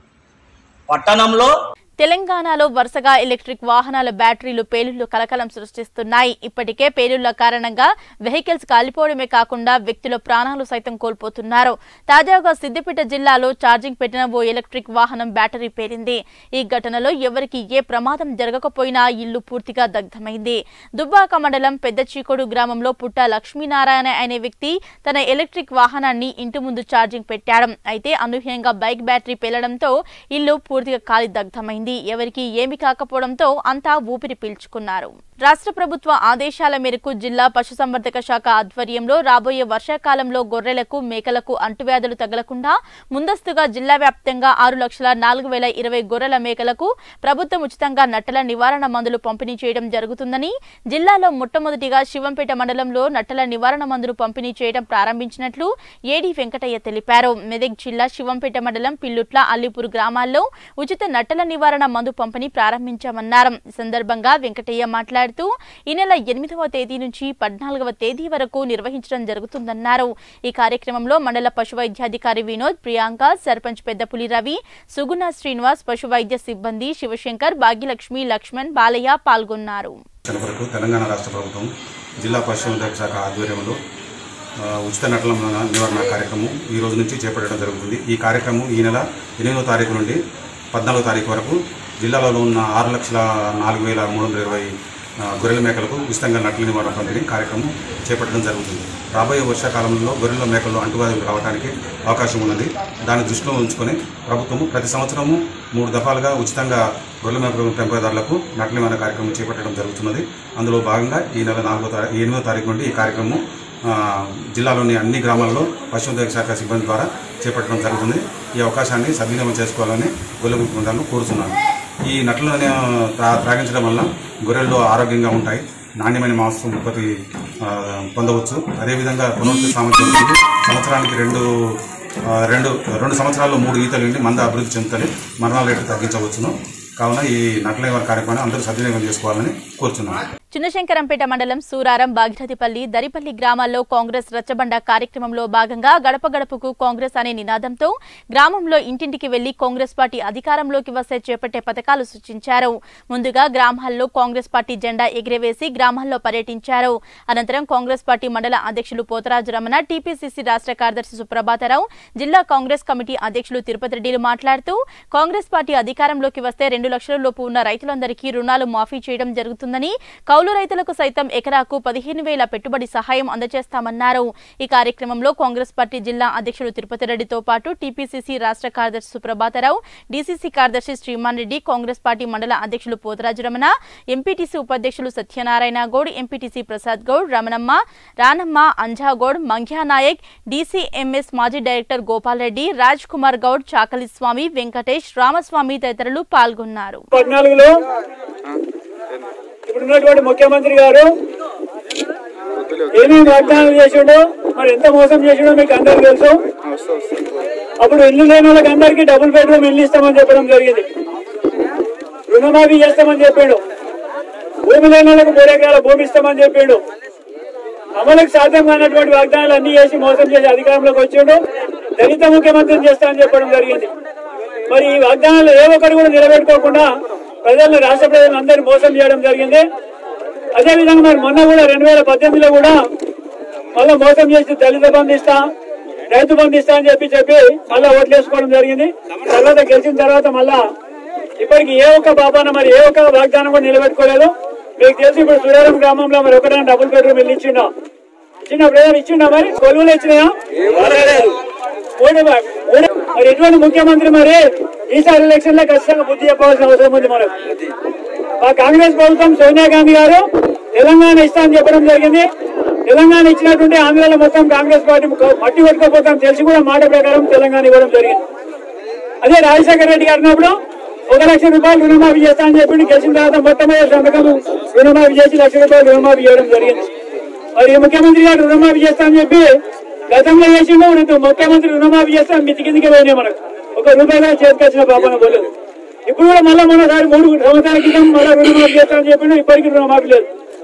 పట్టణంలో తెలంగాణలో వరుసగా ఎలక్ట్రిక్ వాహనాల బ్యాటరీలు పేలుళ్లు కలకలం సృష్టిస్తున్నాయి ఇప్పటికే పేలుళ్ల కారణంగా వెహికల్స్ కాలిపోవడమే కాకుండా వ్యక్తుల ప్రాణాలు సైతం కోల్పోతున్నారు తాజాగా సిద్దిపేట జిల్లాలో ఛార్జింగ్ పెట్టిన ఓ ఎలక్ట్రిక్ వాహనం బ్యాటరీ పేలింది ఈ ఘటనలో ఎవరికి ఏ ప్రమాదం జరగకపోయినా ఇల్లు పూర్తిగా దగ్ధమైంది దుబ్బాక మండలం పెద్ద చీకోడు గ్రామంలో పుట్ట లక్ష్మీనారాయణ అనే వ్యక్తి తన ఎలక్ట్రిక్ వాహనాన్ని ఇంటి ముందు ఛార్జింగ్ పెట్టాడు అయితే అనూహ్యంగా బైక్ బ్యాటరీ పేలడంతో ఇల్లు పూర్తిగా కాలి దగ్ధమైంది ఎవరికి ఏమి కాకపోవడంతో అంతా ఊపిరి పీల్చుకున్నారు రాష్ట్ర ప్రభుత్వ ఆదేశాల మేరకు జిల్లా పశుసంవర్ధక శాఖ ఆధ్వర్యంలో రాబోయే వర్షాకాలంలో గొర్రెలకు మేకలకు అంటువ్యాధులు తగలకుండా ముందస్తుగా జిల్లా వ్యాప్తంగా ఆరు లక్షల నాలుగు వేల ఇరవై గొర్రెల మేకలకు ప్రభుత్వం ఉచితంగా నట్టల నివారణ మందులు పంపిణీ చేయడం జరుగుతుందని జిల్లాలో మొట్టమొదటిగా శివంపేట మండలంలో నట్టల నివారణ మందులు పంపిణీ చేయడం ప్రారంభించినట్లు ఏడీ వెంకటయ్య తెలిపారు మెదక్ జిల్లా శివంపేట మండలం పిల్లుట్ల అల్లిపూర్ గ్రామాల్లో ఉచిత నట్టల నివారణ మందు పంపిణీ ప్రారంభించామన్నారు ఈ సందర్భంగా వెంకటయ్య మాట్లాడుతూ ఈ నెల ఎనిమిదవ తేదీ నుంచి పద్నాలుగవ తేదీ వరకు నిర్వహించడం జరుగుతుందన్నారు ఈ కార్యక్రమంలో మండల పశు వైద్యాధికారి వినోద్ ప్రియాంక సర్పంచ్ పెద్దపులి రవి సుగుణ శ్రీనివాస్ పశు వైద్య సిబ్బంది శివశంకర్ భాగ్యలక్ష్మి లక్ష్మణ్ బాలయ్య పాల్గొన్నారు సంవత్సరం వరకు తెలంగాణ రాష్ట్ర ప్రభుత్వం జిల్లా పశుసంవర్ధక శాఖ ఆధ్వర్యంలో ఆ, ఉచిత నటల నివారణ కార్యక్రమం ఈ రోజు నుంచి చేపట్టడం జరుగుతుంది ఈ కార్యక్రమం ఈ నెల ఎనిమిదో తారీఖు నుండి పద్నాలుగో తారీఖు వరకు జిల్లాలో ఉన్న ఆరు లక్షల నాలుగు వేల మూడు వందల ఇరవై ఆ, గొర్రెల మేకలకు ఉచితంగా నట్ల నివారణ పంపిణీ కార్యక్రమం చేపట్టడం జరుగుతుంది రాబోయే వర్షాకాలంలో గొర్రెల మేకల్లో అంటువ్యాధులు రావడానికి అవకాశం ఉన్నది దాన్ని దృష్టిలో ఉంచుకొని ప్రభుత్వము ప్రతి సంవత్సరము మూడు దఫాలుగా ఉచితంగా గొర్రెల మేకల పెంపకదారులకు నట్ల నివారణ కార్యక్రమం చేపట్టడం జరుగుతున్నది అందులో భాగంగా ఈ నెల నాలుగో తారీఖు ఎనిమిదో తారీఖు నుండి ఈ కార్యక్రమం ఆ, జిల్లాలోని అన్ని గ్రామాల్లో పశువుల శాఖ సిబ్బంది ద్వారా చేపట్టడం జరుగుతుంది ఈ అవకాశాన్ని సద్వినియోగం చేసుకోవాలని గొర్రెల బృందాలను కోరుతున్నాను ఈ నట్లను త్రా- త్రాగించడం వల్ల గొర్రెలు ఆరోగ్యంగా ఉంటాయి నాణ్యమైన మాంసం ఉత్పత్తి ఆ, పొందవచ్చు అదేవిధంగా పునరుద్ధి సామర్థ్యం ఉంది. సంవత్సరానికి రెండు ఆ, రెండు రెండు సంవత్సరాల్లో మూడు ఈతలు నుండి మంద అభివృద్ధి చెందుతుంది మరణాల రేటు తగ్గించవచ్చును కావున ఈ నట్ల నివారణ కార్యక్రమాన్ని అందరూ సద్వినియోగం చేసుకోవాలని కోరుతున్నాను చిన్నశంకరంపేట మండలం సూరారం బాగిరథిపల్లి దరిపల్లి గ్రామాల్లో కాంగ్రెస్ రచ్చబండ కార్యక్రమంలో భాగంగా గడప గడపకు కాంగ్రెస్ అనే నినాదంతో గ్రామంలో ఇంటింటికి వెళ్లి కాంగ్రెస్ పార్టీ అధికారంలోకి వస్తే చేపట్టే పథకాలు సూచించారు ముందుగా గ్రామాల్లో కాంగ్రెస్ పార్టీ జెండా ఎగిరవేసి గ్రామాల్లో పర్యటించారు అనంతరం కాంగ్రెస్ పార్టీ మండల అధ్యక్షులు పోతరాజు రమణ టీపీసీసీ రాష్ట్ర కార్యదర్శి సుప్రభాతరావు జిల్లా కాంగ్రెస్ కమిటీ అధ్యక్షులు తిరుపతి రెడ్డిలు మాట్లాడుతూ కాంగ్రెస్ పార్టీ అధికారంలోకి వస్తే రెండు లక్షల లోపు ఉన్న రైతులందరికీ రుణాలు మాఫీ చేయడం జరుగుతుందని కౌలు రైతులకు సైతం ఎకరాకు పదిహేను వేల పెట్టుబడి సహాయం అందజేస్తామన్నారు ఈ కార్యక్రమంలో కాంగ్రెస్ పార్టీ జిల్లా అధ్యక్షులు తిరుపతి రెడ్డితో పాటు టీపీసీసీ రాష్ట్ర కార్యదర్శి సుప్రభాతరావు డీసీసీ కార్యదర్శి శ్రీమాన్ రెడ్డి కాంగ్రెస్ పార్టీ మండల అధ్యక్షులు పోతరాజు రమణ ఎంపీటీసీ ఉపాధ్యక్షులు సత్యనారాయణ గౌడ్ ఎంపీటీసీ ప్రసాద్ గౌడ్ రమణమ్మ రానమ్మ అంజాగౌడ్ మంగ్యా నాయక్ డీసీఎంఎస్ మాజీ డైరెక్టర్ గోపాల్ రెడ్డి రాజ్ కుమార్ గౌడ్ చాకలి స్వామి వెంకటేష్ రామస్వామి తదితరులు పాల్గొన్నారు పద్నాలుగులో ఇప్పుడున్నటువంటి ముఖ్యమంత్రి గారు ఏమేమి వాగ్దానాలు చేసిండో మరి ఎంత మోసం చేసిండో మీకు అందరికి తెలుసు అప్పుడు ఇల్లు లేని వాళ్ళకి అందరికీ డబుల్ బెడ్రూమ్ ఇల్లు ఇస్తామని చెప్పడం జరిగింది రుణమాఫీ చేస్తామని చెప్పిండు భూమి లేని వాళ్ళకి మూడు ఎకరాల భూమి ఇస్తామని చెప్పిండు అమలుకు సాధ్యం కానటువంటి వాగ్దానాలు అన్ని చేసి మోసం చేసి అధికారంలోకి వచ్చిండు దళిత ముఖ్యమంత్రిని చేస్తామని చెప్పడం జరిగింది మరి ఈ వాగ్దానాలు ఏ ఒక్కటి కూడా నిలబెట్టుకోకుండా ప్రజలను రాష్ట్ర ప్రజలను అందరినీ మోసం చేయడం జరిగింది అదే విధంగా మరి మొన్న కూడా రెండు వేల పద్దెనిమిదిలో కూడా మళ్ళీ మోసం చేసి దళిత బంధు ఇస్తా రైతు బంధు ఇస్తా అని చెప్పి చెప్పి మళ్ళీ ఓట్లు వేసుకోవడం జరిగింది తర్వాత గెలిచిన తర్వాత మళ్ళా ఇప్పటికి ఏ ఒక్క బాబాన మరి ఏ ఒక్క వాగ్దానం కూడా నిలబెట్టుకోలేదు మీకు తెలిసి ఇప్పుడు సూర్యారం గ్రామంలో మరి ఒకటే డబుల్ బెడ్రూమ్ ఇల్లు ఇచ్చిండా ఇచ్చిన బ్రదర్ ఇచ్చిండా మరి కొలువులు ఇచ్చినాయా మూడు మరి మూడు- మరి ఇటువంటి ముఖ్యమంత్రి మరి ఈసారి ఎలక్షన్ లో ఖచ్చితంగా బుద్ధి చెప్పాల్సిన అవసరం ఉంది మనకు మా కాంగ్రెస్ ప్రభుత్వం సోనియా గాంధీ గారు తెలంగాణ ఇస్తామని చెప్పడం జరిగింది తెలంగాణ ఇచ్చినటువంటి ఆంధ్రాలో మొత్తం కాంగ్రెస్ పార్టీ మట్టి కొట్టుకోపోతాం తెలిసి కూడా మాట ప్రకారం తెలంగాణ ఇవ్వడం జరిగింది అదే రాజశేఖర రెడ్డి గారు ఉన్నప్పుడు ఒక లక్ష రూపాయలు రుణమాఫీ చేస్తానని చెప్పి గెలిచిన తర్వాత మొట్టమొదటి సంతకం రుణమాఫీ చేసి లక్ష రూపాయలు రుణమాఫీ చేయడం జరిగింది మరి ఈ ముఖ్యమంత్రి గారు రుణమాఫీ చేస్తానని చెప్పి గతంలో చేసిండు రేపు ముఖ్యమంత్రి రుణమాఫీ చేస్తాను మితి కిందికి పోయినాయి మనకు ఒక రూపాయి కూడా చేతికి వచ్చిన పాపన పోలేదు ఇప్పుడు కూడా మళ్ళీ మొన్నసారి మూడు సంవత్సరాల క్రితం మళ్ళీ రుణమాఫీ చేస్తానని చెప్పి ఇప్పటికీ రుణమాఫీ లేదు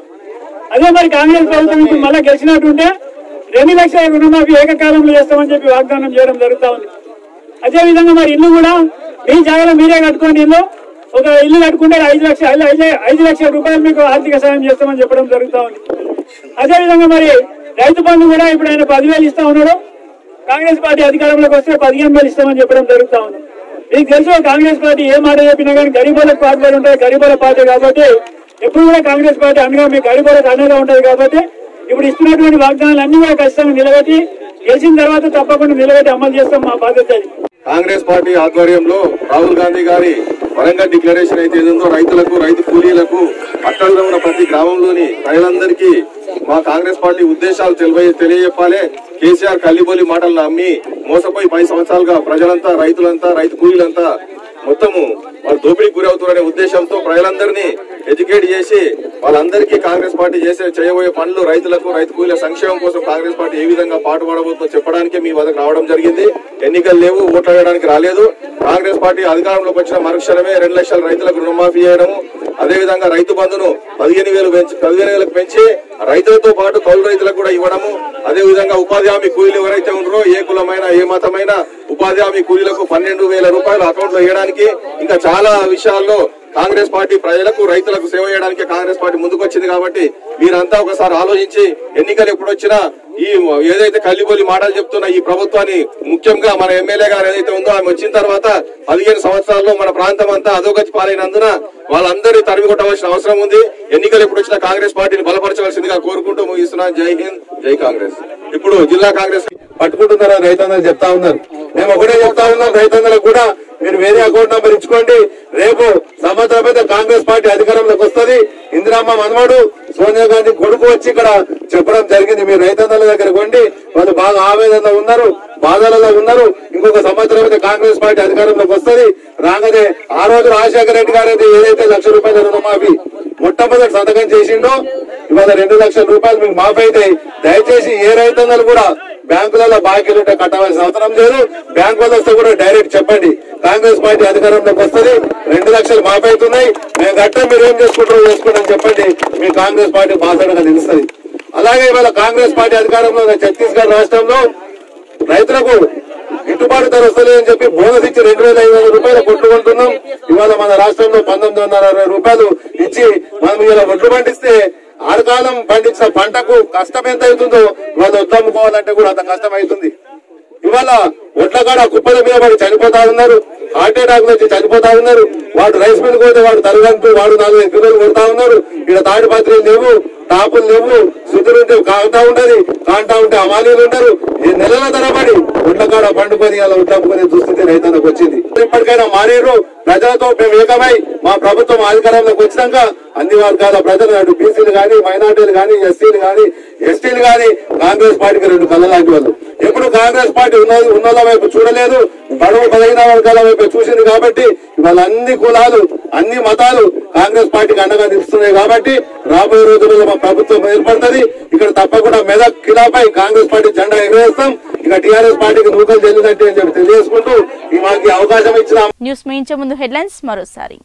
అదే మరి కాంగ్రెస్ ప్రభుత్వం ఇప్పుడు మళ్ళీ గెలిచినట్టుంటే రెండు లక్షల రుణమాఫీ ఏకకాలంలో చేస్తామని చెప్పి వాగ్దానం చేయడం జరుగుతా ఉంది అదే విధంగా మరి ఇల్లు కూడా మీ జాగాలో మీరే కట్టుకోండి ఇల్లు ఒక ఇల్లు కట్టుకుంటే ఐదు లక్షల ఐదు- ఐదు- ఐదు లక్షల రూపాయలు మీకు ఆర్థిక సాయం చేస్తామని చెప్పడం జరుగుతా ఉంది అదే విధంగా మరి రైతు బంధు కూడా ఇప్పుడు ఆయన పదివేలు ఇస్తా ఉన్నాడు కాంగ్రెస్ పార్టీ అధికారంలోకి వస్తే పదిహేను వేలు ఇస్తామని చెప్పడం జరుగుతా ఉంది మీకు తెలుసు కాంగ్రెస్ పార్టీ ఏ మాట చెప్పినా కానీ గరీబులకు పాటుపడి ఉంటాయి గరీబుల పార్టీ కాబట్టి ఎప్పుడు కూడా కాంగ్రెస్ పార్టీ అనగా మీ గరీబులకు అండగా ఉంటది కాబట్టి ఇప్పుడు ఇస్తున్నటువంటి వాగ్దానాలు అన్ని కూడా ఖచ్చితంగా నిలబెట్టి గెలిచిన తర్వాత తప్పకుండా నిలబెట్టి అమలు చేస్తాం మా బాధ్యత అది కాంగ్రెస్ పార్టీ ఆధ్వర్యంలో రాహుల్ గాంధీ గారి వరంగల్ డిక్లరేషన్ అయితే ఏదో రైతులకు రైతు కూలీలకు అక్కడలో ఉన్న ప్రతి గ్రామంలోని ప్రజలందరికీ మా కాంగ్రెస్ పార్టీ ఉద్దేశాలు తెలియ తెలియజెప్పాలి కేసీఆర్ కల్లిబోలి మాటలు నమ్మి మోసపోయి పది సంవత్సరాలుగా ప్రజలంతా రైతులంతా రైతు కూలీలంతా మొత్తము వాళ్ళు దోపిడీకి గురవుతారనే ఉద్దేశంతో ప్రజలందరినీ ఎడ్యుకేట్ చేసి వాళ్ళందరికీ కాంగ్రెస్ పార్టీ చేసే చేయబోయే పనులు రైతులకు రైతు కూలీల సంక్షేమం కోసం కాంగ్రెస్ పార్టీ ఏ విధంగా పాటుపడబోతుందో చెప్పడానికి మీ వద్దకు రావడం జరిగింది ఎన్నికలు లేవు ఓట్లు వేయడానికి రాలేదు కాంగ్రెస్ పార్టీ అధికారంలోకి వచ్చిన మరుక్షణమే రెండు లక్షల రైతులకు రుణమాఫీ చేయడము అదేవిధంగా రైతు బంధును పదిహేను వేలు పెంచి పదిహేను వేలకు పెంచి రైతులతో పాటు కౌలు రైతులకు కూడా ఇవ్వడము అదే విధంగా ఉపాధి హామీ కూలీలు ఎవరైతే ఉన్నారో ఏ కులమైన ఏ మతమైన ఉపాధి హామీ కూలీలకు పన్నెండు వేల రూపాయలు అకౌంట్ లో వేయడానికి ఇంకా చాలా విషయాల్లో కాంగ్రెస్ పార్టీ ప్రజలకు రైతులకు సేవ చేయడానికి కాంగ్రెస్ పార్టీ ముందుకొచ్చింది కాబట్టి మీరంతా ఒకసారి ఆలోచించి ఎన్నికలు ఎప్పుడు వచ్చినా ఈ ఏదైతే కల్లిబొలి మాటలు చెప్తున్న ఈ ప్రభుత్వాన్ని ముఖ్యంగా మన ఎమ్మెల్యే గారు ఏదైతే ఉందో ఆమె వచ్చిన తర్వాత పదిహేను సంవత్సరాల్లో మన ప్రాంతం అంతా అధోగతి పాలైనందున వాళ్ళందరినీ తరిమి కొట్టవలసిన అవసరం ఉంది ఎన్నికలు ఎప్పుడు వచ్చినా కాంగ్రెస్ పార్టీని బలపరచవలసిందిగా కోరుకుంటూ ముగిస్తున్నాను జై హింద్ జై కాంగ్రెస్ ఇప్పుడు జిల్లా కాంగ్రెస్ పట్టుకుంటున్నారని రైతన్నలు చెప్తా ఉన్నారు మేము ఒకటే చెప్తా ఉన్నాం రైతన్నలకు కూడా మీరు వేరే అకౌంట్ నంబర్ ఇచ్చుకోండి రేపు సంవత్సరం మీద కాంగ్రెస్ పార్టీ అధికారంలోకి వస్తుంది ఇందిరామ్మ మనవడు సోనియా గాంధీ కొడుకు వచ్చి ఇక్కడ చెప్పడం జరిగింది మీరు రైతన్నల దగ్గర కొండి వాళ్ళు బాగా ఆవేదనలో ఉన్నారు బాధలలో ఉన్నారు ఇంకొక సంవత్సరం అయితే కాంగ్రెస్ పార్టీ అధికారంలోకి వస్తుంది రాగానే ఆ రోజు రాజశేఖర రెడ్డి గారు అయితే ఏదైతే లక్ష రూపాయల రుణమాఫీ మొట్టమొదటి సంతకం చేసిండో ఇవాళ రెండు లక్షల రూపాయలు మీకు మాఫీ అవుతాయి దయచేసి ఏ రైతన్నలు కూడా బ్యాంకులలో బాకీలు ఉంటే కట్టవలసిన అవసరం లేదు బ్యాంకు వాళ్ళు వస్తే కూడా డైరెక్ట్ చెప్పండి కాంగ్రెస్ పార్టీ అధికారంలోకి వస్తుంది రెండు లక్షలు మాఫీ అవుతున్నాయి మేము కట్టం మీరు ఏం చేసుకుంటారో చేసుకోండి అని చెప్పండి మీ కాంగ్రెస్ పార్టీ బాసడగా నిలుస్తుంది అలాగే ఇవాళ కాంగ్రెస్ పార్టీ అధికారంలో ఉన్న ఛత్తీస్గఢ్ రాష్ట్రంలో రైతులకు గిట్టుబాటు ధర వస్తలేదని చెప్పి బోనస్ ఇచ్చి రెండు వేల ఐదు వందల రూపాయలు కొట్టుకుంటున్నాం ఇవాళ మన రాష్ట్రంలో పంతొమ్మిది వందల అరవై రూపాయలు ఇచ్చి మనం ఇలా ఒడ్లు పండిస్తే ఆరుకాలం పండించిన పంటకు కష్టం ఎంత అవుతుందో ఇవాళ వద్దమ్ముకోవాలంటే కూడా అంత కష్టం అవుతుంది ఇవాళ ఒడ్ల కాడ కుప్పల మీద పడి చనిపోతా ఉన్నారు హార్ట్ అటాక్ వచ్చి చనిపోతా ఉన్నారు వాడు రైస్ మిల్ పోతే వాడు తరగంటూ వాడు నాలుగు ఎగ్గులు కొడతా ఉన్నారు ఇక్కడ తాడిపత్రులు లేవు టాపులు లేవు సుతులుంటే కాంటా ఉంటది కాంటా ఉంటే అమాలీలు ఉంటారు ఈ నెలల తరబడి ఒడ్ల కాడ పండుకొని అలా ఉద్దమ్ముకునే దుస్థితి రైతానికి వచ్చింది ఇప్పటికైనా మారేరు ప్రజలతో మేము ఏకమై మా ప్రభుత్వం అధికారంలోకి వచ్చినాక అన్ని వర్గాల ప్రజలు అటు బీసీలు గాని మైనార్టీలు గాని ఎస్సీలు గాని ఎస్టీలు గాని కాంగ్రెస్ పార్టీకి రెండు కళ్ళ లాంటి వాళ్ళు ఎప్పుడు కాంగ్రెస్ పార్టీ ఉన్న ఉన్నోళ్ళ వైపు చూడలేదు బడుగు బలహీన వర్గాల వైపు చూసింది కాబట్టి ఇవాళ అన్ని కులాలు అన్ని మతాలు కాంగ్రెస్ పార్టీకి అండగా నిలుస్తున్నాయి కాబట్టి రాబోయే రోజుల్లో మా ప్రభుత్వం ఏర్పడుతుంది ఇక్కడ తప్పకుండా మెదక్ కిలాపై కాంగ్రెస్ పార్టీ జెండా ఎగరేస్తాం ఇక టీఆర్ఎస్ పార్టీకి నూకలు చెల్లినట్టు అని చెప్పి తెలియజేసుకుంటూ ఈ మాకు ఈ అవకాశం ఇచ్చిన న్యూస్ ముగించే ముందు హెడ్లైన్స్ మరోసారి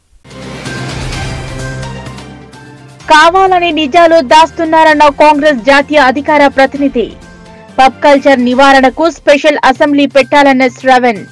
కావాలని నిజాలు దాస్తున్నారన్న కాంగ్రెస్ జాతీయ అధికార ప్రతినిధి పబ్ కల్చర్ నివారణకు స్పెషల్ అసెంబ్లీ పెట్టాలన్న శ్రవణ్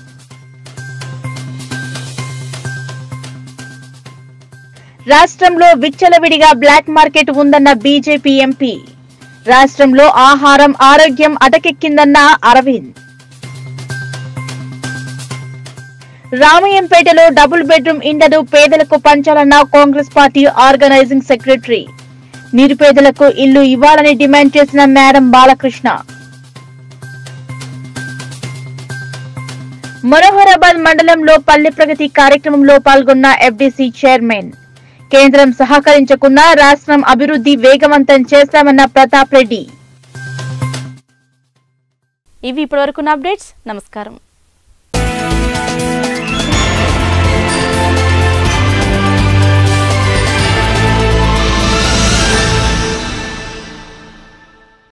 రాష్ట్రంలో విచ్చలవిడిగా బ్లాక్ మార్కెట్ ఉందన్న బీజేపీ ఎంపీ రాష్ట్రంలో ఆహారం ఆరోగ్యం అటకెక్కిందన్న అరవింద్ రామయ్యంపేటలో డబుల్ బెడ్రూమ్ ఇండ్లను పేదలకు పంచాలన్న కాంగ్రెస్ పార్టీ ఆర్గనైజింగ్ సెక్రటరీ నిరుపేదలకు ఇల్లు ఇవ్వాలని డిమాండ్ చేసిన మేడం బాలకృష్ణ మనోహరాబాద్ మండలంలో పల్లె ప్రగతి కార్యక్రమంలో పాల్గొన్న ఎఫ్డీసీ చైర్మన్ కేంద్రం సహకరించకున్నా రాష్ట్రం అభివృద్ధి వేగవంతం చేస్తామన్న ప్రతాప్ రెడ్డి ఇవి ఇప్పటివరకు అప్డేట్స్ నమస్కారం